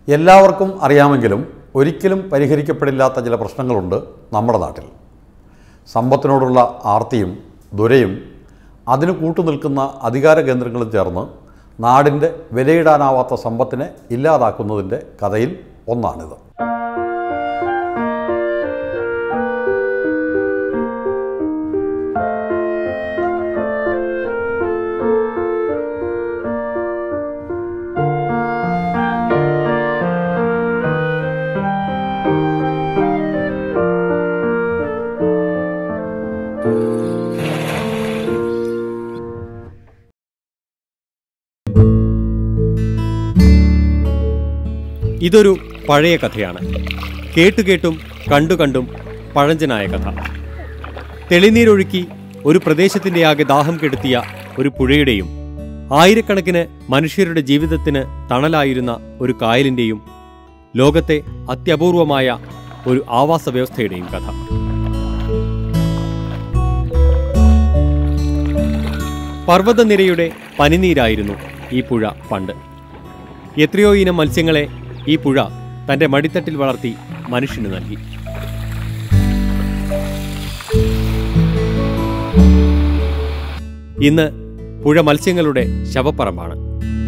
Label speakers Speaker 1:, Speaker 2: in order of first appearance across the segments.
Speaker 1: എല്ലാവർക്കും അറിയാമെങ്കിലും ഒരിക്കലും പരിഹരിക്കപ്പെടില്ലാത്ത ചില പ്രശ്നങ്ങളുണ്ട് നമ്മുടെ നാട്ടിൽ സമ്പത്തിനോടുള്ള ആർത്തിയും ദുരയും അതിന് കൂട്ടുനിൽക്കുന്ന അധികാര കേന്ദ്രങ്ങളും ചേർന്ന് നാടിൻ്റെ വിലയിടാനാവാത്ത സമ്പത്തിനെ ഇല്ലാതാക്കുന്നതിൻ്റെ കഥയിൽ ഒന്നാണിത്
Speaker 2: ഇതൊരു പഴയ കഥയാണ് കേട്ടുകേട്ടും കണ്ടുകണ്ടും പഴഞ്ചനായ കഥ തെളിനീരൊഴുക്കി ഒരു പ്രദേശത്തിന്റെ ആകെ ദാഹം കെടുത്തിയ ഒരു പുഴയുടെയും ആയിരക്കണക്കിന് മനുഷ്യരുടെ ജീവിതത്തിന് തണലായിരുന്ന ഒരു കായലിന്റെയും ലോകത്തെ അത്യപൂർവമായ ഒരു ആവാസ വ്യവസ്ഥയുടെയും കഥ പർവ്വതനിരയുടെ പനിനീരായിരുന്നു ഈ പുഴ പണ്ട് എത്രയോ ഇനം മത്സ്യങ്ങളെ ഈ പുഴ തന്റെ മടിത്തട്ടിൽ വളർത്തി മനുഷ്യന് നൽകി ഇന്ന് പുഴ മത്സ്യങ്ങളുടെ ശവപ്പറമ്പാണ്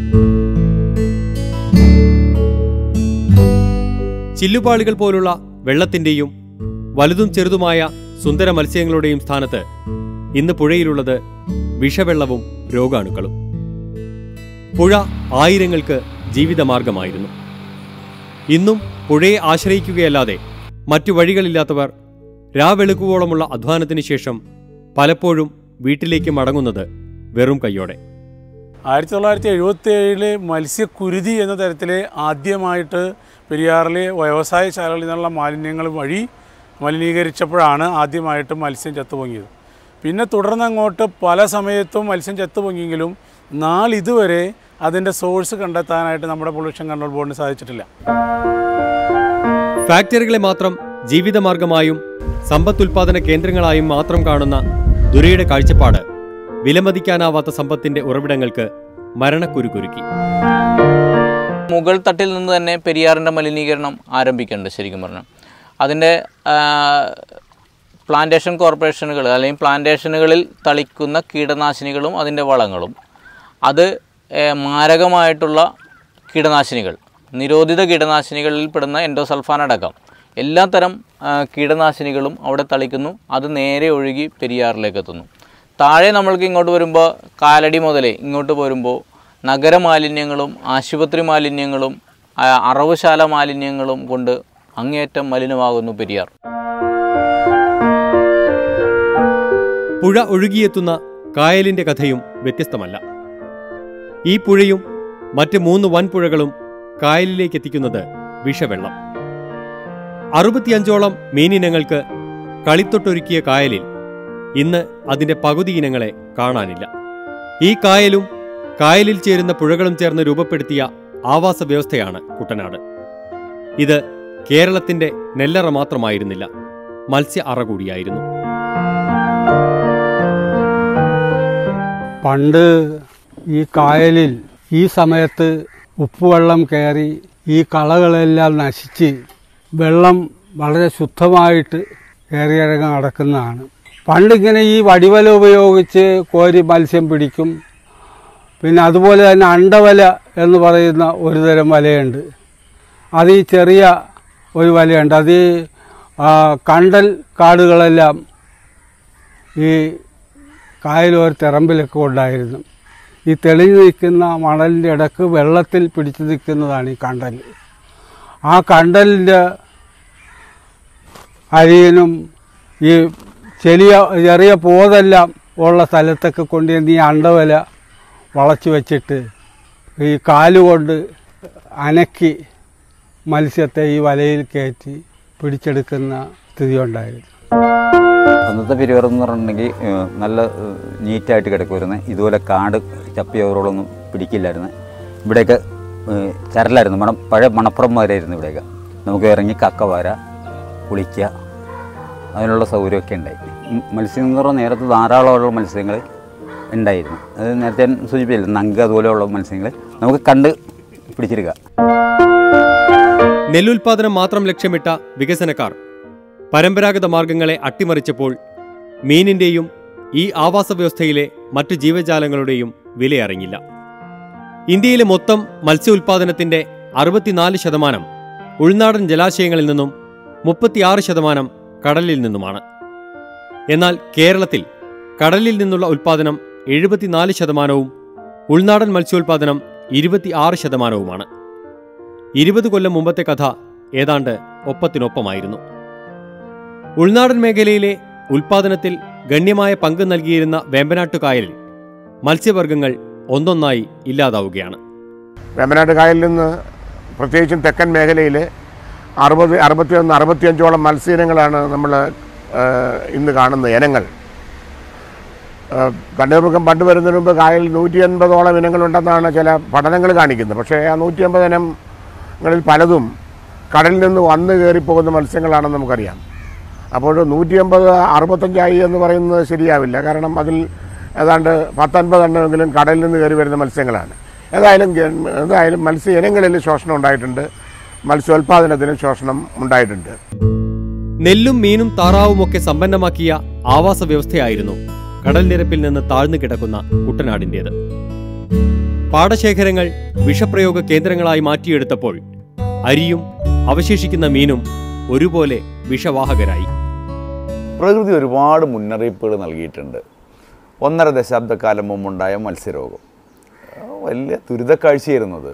Speaker 2: ചില്ലുപാളികൾ പോലുള്ള വെള്ളത്തിന്റെയും വലുതും ചെറുതുമായ സുന്ദര മത്സ്യങ്ങളുടെയും സ്ഥാനത്ത് ഇന്ന് പുഴയിലുള്ളത് വിഷവെള്ളവും രോഗാണുക്കളും പുഴ ആയിരങ്ങൾക്ക് ജീവിതമാർഗമായിരുന്നു ഇന്നും പുഴയെ ആശ്രയിക്കുകയല്ലാതെ മറ്റു വഴികളില്ലാത്തവർ രാവെളുക്കുവോളമുള്ള അധ്വാനത്തിന് ശേഷം പലപ്പോഴും വീട്ടിലേക്ക് മടങ്ങുന്നത് വെറും കൈയോടെ
Speaker 3: ആയിരത്തി തൊള്ളായിരത്തി എഴുപത്തി ഏഴില് മത്സ്യക്കുരുതി എന്ന തരത്തിൽ ആദ്യമായിട്ട് പെരിയാറിലെ വ്യവസായശാലകളിൽ നിന്നുള്ള മാലിന്യങ്ങൾ വഴി മലിനീകരിച്ചപ്പോഴാണ് ആദ്യമായിട്ട് മത്സ്യം ചത്തുപൊങ്ങിയത് പിന്നെ തുടർന്നങ്ങോട്ട് പല സമയത്തും മത്സ്യം ചത്തുപൊങ്ങിയെങ്കിലും നാളിതുവരെ അതിൻ്റെ സോഴ്സ് കണ്ടെത്താനായിട്ട് നമ്മുടെ പൊല്യൂഷൻ കൺട്രോൾ ബോർഡിന് സാധിച്ചിട്ടില്ല
Speaker 2: ഫാക്ടറികളെ മാത്രം ജീവിതമാർഗമായും സമ്പത്തുൽപാദന കേന്ദ്രങ്ങളായും മാത്രം കാണുന്ന ദുരയുടെ കാഴ്ചപ്പാട് വിലമതിക്കാനാവാത്ത സമ്പത്തിന്റെ ഉറവിടങ്ങൾക്ക് മരണക്കുരുക്കുരുക്കി
Speaker 4: മുകൾ തട്ടിൽ നിന്ന് തന്നെ പെരിയാറിൻ്റെ മലിനീകരണം ആരംഭിക്കുന്നുണ്ട് ശരിക്കും പറഞ്ഞാൽ അതിൻ്റെ പ്ലാന്റേഷൻ കോർപ്പറേഷനുകൾ അല്ലെങ്കിൽ പ്ലാന്റേഷനുകളിൽ തളിക്കുന്ന കീടനാശിനികളും അതിൻ്റെ വളങ്ങളും അത് ഏഹ്, മാരകമായിട്ടുള്ള കീടനാശിനികൾ നിരോധിത കീടനാശിനികളിൽ പെടുന്ന എൻഡോസൾഫാൻ അടക്കം എല്ലാത്തരം ആ, കീടനാശിനികളും അവിടെ തളിക്കുന്നു അത് നേരെ ഒഴുകി പെരിയാറിലേക്ക് എത്തുന്നു താഴെ നമ്മൾക്ക് ഇങ്ങോട്ട് വരുമ്പോൾ കാലടി മുതലേ ഇങ്ങോട്ട് പോരുമ്പോൾ നഗരമാലിന്യങ്ങളും ആശുപത്രി മാലിന്യങ്ങളും ആ, അറവുശാല മാലിന്യങ്ങളും കൊണ്ട് അങ്ങേയറ്റം മലിനമാകുന്നു പെരിയാർ
Speaker 2: പുഴ ഒഴുകിയെത്തുന്ന കായലിന്റെ കഥയും വ്യത്യസ്തമല്ല ഈ പുഴയും മറ്റ് മൂന്ന് വൻപുഴകളും കായലിലേക്ക് എത്തിക്കുന്നത് വിഷവെള്ളം അറുപത്തിയഞ്ചോളം മീനിനങ്ങൾക്ക് കളിത്തൊട്ടൊരുക്കിയ കായലിൽ ഇന്ന് അതിന്റെ പകുതി ഇനങ്ങളെ കാണാനില്ല ഈ കായലും കായലിൽ ചേരുന്ന പുഴകളും ചേർന്ന് രൂപപ്പെടുത്തിയ ആവാസ വ്യവസ്ഥയാണ് കുട്ടനാട് ഇത് കേരളത്തിന്റെ നെല്ലറ മാത്രമായിരുന്നില്ല മത്സ്യ അറ കൂടിയായിരുന്നു
Speaker 5: പണ്ട് ഈ കായലിൽ ഈ സമയത്ത് ഉപ്പുവെള്ളം കയറി ഈ കളകളെല്ലാം നശിച്ച് വെള്ളം വളരെ ശുദ്ധമായിട്ട് കയറിയിറങ്ങി നടക്കുന്നതാണ് പണ്ടിങ്ങനെ ഈ വടിവല ഉപയോഗിച്ച് കോരി മത്സ്യം പിടിക്കും പിന്നെ അതുപോലെ തന്നെ അണ്ടവല എന്ന് പറയുന്ന ഒരു തരം വലയുണ്ട് അത് ഈ ചെറിയ ഒരു വലയുണ്ട് അത് ഈ ആ, കണ്ടൽ കാടുകളെല്ലാം ഈ കായലോര തിറമ്പിലൊക്കെ ഉണ്ടായിരുന്നു ഈ തെളിഞ്ഞു നിൽക്കുന്ന മണലിൻ്റെ ഇടക്ക് വെള്ളത്തിൽ പിടിച്ചു നിൽക്കുന്നതാണ് ഈ കണ്ടൽ ആ കണ്ടലിൻ്റെ അരിയനും ഈ ചെറിയ ചെറിയ പോതെല്ലാം ഉള്ള സ്ഥലത്തൊക്കെ കൊണ്ടുവന്ന് ഈ അണ്ടവല വളച്ചു വെച്ചിട്ട് ഈ കാലുകൊണ്ട് അനക്കി മത്സ്യത്തെ ഈ വലയിൽ കയറ്റി പിടിച്ചെടുക്കുന്ന സ്ഥിതി ഉണ്ടായിരുന്നു
Speaker 6: അന്നത്തെ പെരിയാർ എന്ന് പറഞ്ഞിട്ടുണ്ടെങ്കിൽ ഏഹ്, നല്ല ഏഹ്, നീറ്റായിട്ട് കിടക്കുമായിരുന്നു ഇതുപോലെ കാട് ചപ്പിയവരോളൊന്നും പിടിക്കില്ലായിരുന്നു ഇവിടെയൊക്കെ ഏഹ്, ചരലായിരുന്നു മണം പഴയ മണപ്പുറം വരെയായിരുന്നു ഇവിടെയൊക്കെ നമുക്ക് ഇറങ്ങി കക്ക വാര കുളിക്കുക അതിനുള്ള സൗകര്യമൊക്കെ ഉണ്ടായി ഉം, മത്സ്യം എന്ന് പറഞ്ഞാൽ നേരത്തെ ധാരാളമുള്ള മത്സ്യങ്ങൾ ഉണ്ടായിരുന്നു അത് നേരത്തെ ഞാൻ സൂചിപ്പിച്ചില്ല നങ്ക അതുപോലെയുള്ള മത്സ്യങ്ങൾ നമുക്ക് കണ്ട് പിടിച്ചെടുക്കാം
Speaker 2: നെല്ലുൽപാദനം മാത്രം ലക്ഷ്യമിട്ട വികസനക്കാർ പരമ്പരാഗത മാർഗങ്ങളെ അട്ടിമറിച്ചപ്പോൾ മീനിന്റെയും ഈ ആവാസ വ്യവസ്ഥയിലെ മറ്റു ജീവജാലങ്ങളുടെയും വിലയറിഞ്ഞില്ല ഇന്ത്യയിലെ മൊത്തം മത്സ്യ ഉൽപാദനത്തിന്റെ അറുപത്തിനാല് ശതമാനം ഉൾനാടൻ ജലാശയങ്ങളിൽ നിന്നും മുപ്പത്തിയാറ് ശതമാനം കടലിൽ നിന്നുമാണ് എന്നാൽ കേരളത്തിൽ കടലിൽ നിന്നുള്ള ഉൽപാദനം എഴുപത്തിനാല് ശതമാനവും ഉൾനാടൻ മത്സ്യോൽപാദനം ഇരുപത്തിയാറ് ശതമാനവുമാണ് ഇരുപത് കൊല്ലം മുമ്പത്തെ കഥ ഏതാണ്ട് ഒപ്പത്തിനൊപ്പമായിരുന്നു ഉൾനാടൻ മേഖലയിലെ ഉൽപാദനത്തിൽ ഗണ്യമായ പങ്ക് നൽകിയിരുന്ന വേമ്പനാട്ടുകായലിൽ മത്സ്യവർഗങ്ങൾ ഒന്നൊന്നായി ഇല്ലാതാവുകയാണ്
Speaker 7: വേമ്പനാട്ട് കായലിൽ നിന്ന് പ്രത്യേകിച്ചും തെക്കൻ മേഖലയിൽ അറുപത് അറുപത്തിയൊന്ന് അറുപത്തിയഞ്ചോളം മത്സ്യയിനങ്ങളാണ് നമ്മൾ ഇന്ന് കാണുന്ന ഇനങ്ങൾ ഏഹ് കണ്ണീർമുഖം പണ്ട് വരുന്നതിന് മുമ്പ് കായലിൽ നൂറ്റി അൻപതോളം ഇനങ്ങളുണ്ടെന്നാണ് ചില പഠനങ്ങൾ കാണിക്കുന്നത് പക്ഷേ ആ നൂറ്റി അമ്പത് ഇനങ്ങളിൽ പലതും കടലിൽ നിന്ന് വന്ന് കയറിപ്പോകുന്ന മത്സ്യങ്ങളാണെന്ന് നമുക്കറിയാം അപ്പോൾ നൂറ്റി അമ്പത് അറുപത്തഞ്ചായി എന്ന് പറയുന്നത് ശരിയാവില്ല കാരണം അതിൽ ഏതാണ്ട് പത്തൊൻപത് എണ്ണമെങ്കിലും കടലിൽ നിന്ന് കയറി വരുന്ന മത്സ്യങ്ങളാണ് ഏതായാലും ഗ- ഏതായാലും മത്സ്യ ഇനങ്ങളിൽ ശോഷണം ഉണ്ടായിട്ടുണ്ട് മത്സ്യോൽപാദനത്തിന് ശോഷണം ഉണ്ടായിട്ടുണ്ട്
Speaker 2: നെല്ലും മീനും താറാവുമൊക്കെ സമ്പന്നമാക്കിയ ആവാസ വ്യവസ്ഥയായിരുന്നു കടൽ നിരപ്പിൽ നിന്ന് താഴ്ന്നു കിടക്കുന്ന കുട്ടനാടിന്റേത് പാടശേഖരങ്ങൾ വിഷപ്രയോഗ കേന്ദ്രങ്ങളായി മാറ്റിയെടുത്തപ്പോൾ അരിയും അവശേഷിക്കുന്ന മീനും ഒരുപോലെ വിഷവാഹകരായി
Speaker 8: പ്രകൃതി ഒരുപാട് മുന്നറിയിപ്പുകൾ നൽകിയിട്ടുണ്ട് ഒന്നര ദശാബ്ദക്കാലം മുമ്പുണ്ടായ മത്സ്യരോഗം ആ, വലിയ ദുരിതക്കാഴ്ചയായിരുന്നത്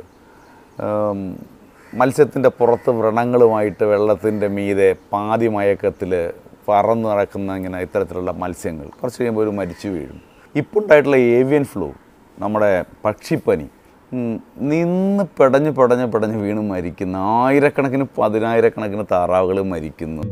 Speaker 8: മത്സ്യത്തിൻ്റെ പുറത്ത് വ്രണങ്ങളുമായിട്ട് വെള്ളത്തിൻ്റെ മീതെ പാതി മയക്കത്തിൽ പറന്ന് നടക്കുന്ന ഇങ്ങനെ ഇത്തരത്തിലുള്ള മത്സ്യങ്ങൾ കുറച്ച് കഴിയുമ്പോൾ ഒരു മരിച്ചു വീഴും ഇപ്പോൾ ഉണ്ടായിട്ടുള്ള ഏവിയൻ ഫ്ലൂ നമ്മുടെ പക്ഷിപ്പനി ഉം, നിന്ന് പെടഞ്ഞ് പെടഞ്ഞ് പെടഞ്ഞ് വീണ് മരിക്കുന്ന ആയിരക്കണക്കിന് പതിനായിരക്കണക്കിന് താറാവുകൾ മരിക്കുന്നു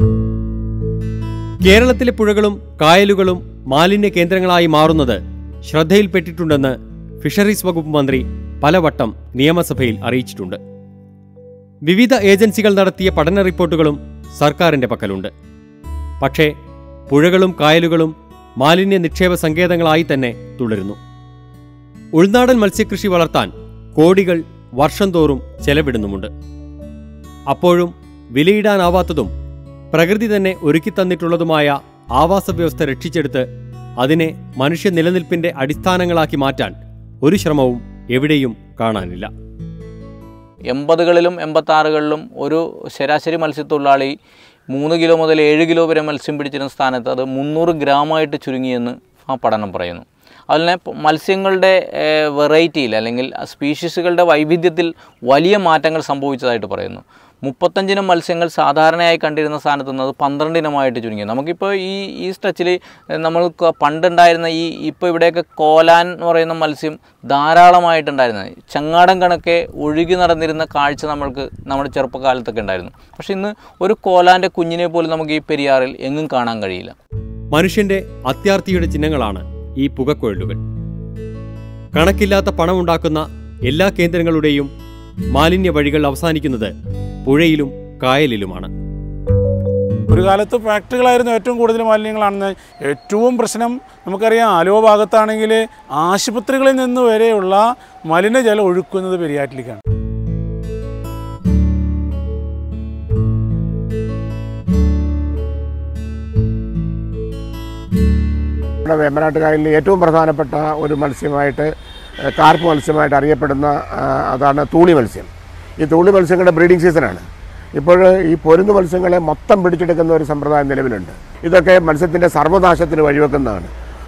Speaker 2: കേരളത്തിലെ പുഴകളും കായലുകളും മാലിന്യ കേന്ദ്രങ്ങളായി മാറുന്നത് ശ്രദ്ധയിൽപ്പെട്ടിട്ടുണ്ടെന്ന് ഫിഷറീസ് വകുപ്പ് മന്ത്രി പലവട്ടം നിയമസഭയിൽ അറിയിച്ചിട്ടുണ്ട് വിവിധ ഏജൻസികൾ നടത്തിയ പഠന റിപ്പോർട്ടുകളും സർക്കാരിന്റെ പക്കലുണ്ട് പക്ഷേ പുഴകളും കായലുകളും മാലിന്യ നിക്ഷേപ സങ്കേതങ്ങളായി തന്നെ തുടരുന്നു ഉൾനാടൻ മത്സ്യകൃഷി വളർത്താൻ കോടികൾ വർഷം തോറും ചെലവിടുന്നുമുണ്ട് അപ്പോഴും വിലയിടാനാവാത്തതും പ്രകൃതി തന്നെ ഒരുക്കിത്തന്നിട്ടുള്ളതുമായ ആവാസ വ്യവസ്ഥ രക്ഷിച്ചെടുത്ത് അതിനെ മനുഷ്യ നിലനിൽപ്പിന്റെ അടിസ്ഥാനങ്ങളാക്കി മാറ്റാൻ ഒരു ശ്രമവും എവിടെയും കാണാനില്ല
Speaker 4: എൺപതുകളിലും എൺപത്താറുകളിലും ഒരു ശരാശരി മത്സ്യത്തൊഴിലാളി മൂന്ന് കിലോ മുതൽ ഏഴ് കിലോ വരെ മത്സ്യം പിടിച്ചിരുന്ന സ്ഥാനത്ത് അത് മുന്നൂറ് ഗ്രാമായിട്ട് ചുരുങ്ങിയെന്ന് ആ പഠനം പറയുന്നു അതുപോലെ തന്നെ പ- മത്സ്യങ്ങളുടെ വെറൈറ്റിയിൽ അല്ലെങ്കിൽ സ്പീഷീസുകളുടെ വൈവിധ്യത്തിൽ വലിയ മാറ്റങ്ങൾ സംഭവിച്ചതായിട്ട് പറയുന്നു മുപ്പത്തഞ്ചിനം മത്സ്യങ്ങൾ സാധാരണയായി കണ്ടിരുന്ന സ്ഥാനത്ത് നിന്ന് അത് പന്ത്രണ്ടിനമായിട്ട് ചുരുങ്ങി നമുക്കിപ്പോൾ ഈ ഈ സ്ട്രെച്ചിൽ നമ്മൾ ക- പണ്ടുണ്ടായിരുന്ന ഈ ഇപ്പോൾ ഇവിടെയൊക്കെ കോലാൻ എന്ന് പറയുന്ന മത്സ്യം ധാരാളമായിട്ടുണ്ടായിരുന്നത് ചങ്ങാടം കണക്കെ ഒഴുകി നടന്നിരുന്ന കാഴ്ച നമ്മൾക്ക് നമ്മുടെ ചെറുപ്പകാലത്തൊക്കെ ഉണ്ടായിരുന്നു പക്ഷേ ഇന്ന് ഒരു കോലാൻ്റെ കുഞ്ഞിനെ പോലും നമുക്ക് ഈ പെരിയാറിൽ എങ്ങും കാണാൻ കഴിയില്ല
Speaker 2: മനുഷ്യന്റെ അത്യാർത്തിയുടെ ചിഹ്നങ്ങളാണ് ഈ പുകക്കുഴലുകൾ കണക്കില്ലാത്ത പണമുണ്ടാക്കുന്ന എല്ലാ കേന്ദ്രങ്ങളുടെയും മാലിന്യ വഴികൾ അവസാനിക്കുന്നത് പുഴയിലും കായലിലുമാണ്
Speaker 3: ഒരു കാലത്ത് ഫാക്ടറികളായിരുന്നു ഏറ്റവും കൂടുതൽ മാലിന്യങ്ങളാണെന്ന് ഏറ്റവും പ്രശ്നം നമുക്കറിയാം ആലുവ ഭാഗത്താണെങ്കിൽ ആശുപത്രികളിൽ നിന്ന് വരെയുള്ള മലിനജലം ഒഴുക്കുന്നത് പെരിയാറ്റിലേക്കാണ്
Speaker 7: നമ്മുടെ വേമ്പനാട്ട് കായലിൽ ഏറ്റവും പ്രധാനപ്പെട്ട ഒരു മത്സ്യമായിട്ട് ഏഹ്, കാർപ്പ് മത്സ്യമായിട്ട് അറിയപ്പെടുന്ന ആ, അതാണ് തൂളി മത്സ്യം ഈ തൂളി മത്സ്യങ്ങളുടെ ബ്രീഡിംഗ് സീസണാണ് ഇപ്പോൾ ഈ പൊരുന്ന് മത്സ്യങ്ങളെ മൊത്തം പിടിച്ചെടുക്കുന്ന ഒരു സമ്പ്രദായം നിലവിലുണ്ട് ഇതൊക്കെ മത്സ്യത്തിൻ്റെ സർവ്വനാശത്തിന് വഴിവെക്കുന്നതാണ്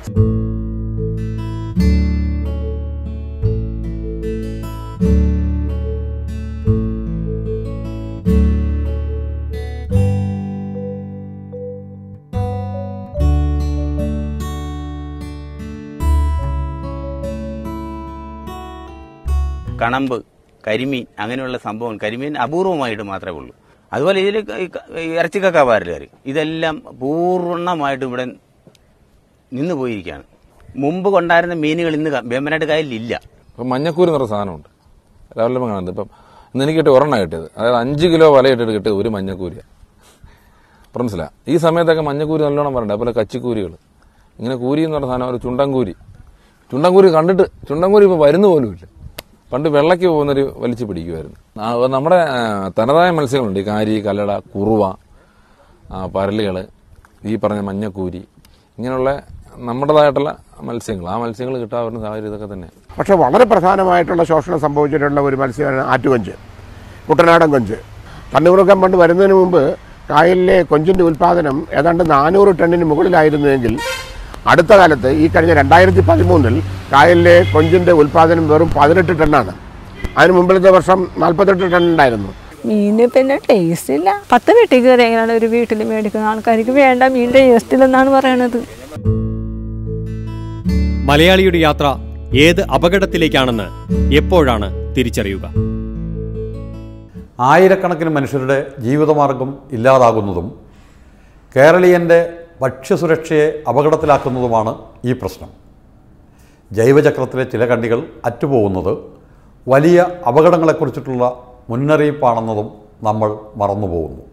Speaker 9: കണമ്പ് കരിമീൻ അങ്ങനെയുള്ള സംഭവം കരിമീൻ അപൂർവമായിട്ട് മാത്രമേ ഉള്ളൂ അതുപോലെ ഇതിൽ ഇറച്ചിക്കക്ക പാരലുകാർ ഇതെല്ലാം പൂർണ്ണമായിട്ടും ഇവിടെ നിന്ന് പോയിരിക്കുകയാണ് മുമ്പ് കൊണ്ടായിരുന്ന മീനുകൾ ഇന്ന് ക- വേമ്പനാട്ട് കായലിലില്ല
Speaker 10: ഇപ്പം മഞ്ഞക്കൂരി എന്ന് പറഞ്ഞ സാധനമുണ്ട് രാവിലെ കാണുന്നത് ഇപ്പം ഇന്ന് എനിക്ക് കിട്ടിയ ഒരെണ്ണം കിട്ടിയത് അതായത് അഞ്ച് കിലോ വല ഇട്ടിട്ട് കിട്ടിയത് ഒരു മഞ്ഞക്കൂരിയാണ് മനസ്സിലാ ഈ സമയത്തൊക്കെ മഞ്ഞക്കൂരി നല്ലോണം പറയണ്ട അതുപോലെ കച്ചിക്കൂരികൾ ഇങ്ങനെ കൂരി എന്ന് പറഞ്ഞ സാധനം ഒരു ചുണ്ടൻകൂരി ചുണ്ടൻകൂരി കണ്ടിട്ട് ചുണ്ടൻകൂരി ഇപ്പോൾ വരുന്ന പോലും ഇല്ല പണ്ട് വെള്ളയ്ക്ക് പോകുന്നൊരു വലിച്ചു പിടിക്കുമായിരുന്നു ആ, നമ്മുടെ ആ, തനതായ മത്സ്യങ്ങളുണ്ട് ഈ കാരി കല്ലട കുറുവ പരലുകൾ ഈ പറഞ്ഞ മഞ്ഞക്കൂരി ഇങ്ങനെയുള്ള നമ്മുടേതായിട്ടുള്ള മത്സ്യങ്ങൾ ആ മത്സ്യങ്ങൾ കിട്ടാൻ വരുന്ന സാഹചര്യം ഇതൊക്കെ തന്നെ
Speaker 7: പക്ഷേ വളരെ പ്രധാനമായിട്ടുള്ള ശോഷണം സംഭവിച്ചിട്ടുള്ള ഒരു മത്സ്യമാണ് ആറ്റുകൊഞ്ച് കുട്ടനാടൻ കൊഞ്ച് തണ്ണീറുക്കം പണ്ട് വരുന്നതിന് മുമ്പ് കായലിലെ കൊഞ്ചിൻ്റെ ഉൽപ്പാദനം ഏതാണ്ട് നാനൂറ് ടണ്ണിന് മുകളിലായിരുന്നുവെങ്കിൽ അടുത്ത കാലത്ത് ഈ കഴിഞ്ഞ രണ്ടായിരത്തി പതിമൂന്നിൽ കായലിലെ കൊഞ്ചിൻ്റെ ഉൽപ്പാദനം വെറും പതിനെട്ട് ടണ്ണാണ് അതിന് മുമ്പിലത്തെ വർഷം നാൽപ്പത്തെട്ട് ടൺ ഉണ്ടായിരുന്നു
Speaker 11: മീന് പിന്നെ ടേസ്റ്റ് ഇല്ല പത്ത് വീട്ടിൽ കയറി എങ്ങനെയാണ് ഒരു വീട്ടിൽ മേടിക്കുന്ന ആൾക്കാർക്ക് വേണ്ട മീൻ ടേസ്റ്റ് ഇല്ലെന്നാണ് പറയണത്
Speaker 2: മലയാളിയുടെ യാത്ര ഏത് അപകടത്തിലേക്കാണെന്ന് എപ്പോഴാണ് തിരിച്ചറിയുക
Speaker 1: ആയിരക്കണക്കിന് മനുഷ്യരുടെ ജീവിതമാർഗം ഇല്ലാതാകുന്നതും കേരളീയൻ്റെ ഭക്ഷ്യസുരക്ഷയെ അപകടത്തിലാക്കുന്നതുമാണ് ഈ പ്രശ്നം ജൈവചക്രത്തിലെ ചില കണ്ണികൾ അറ്റുപോകുന്നത് വലിയ അപകടങ്ങളെക്കുറിച്ചിട്ടുള്ള മുന്നറിയിപ്പാണെന്നതും നമ്മൾ മറന്നുപോകുന്നു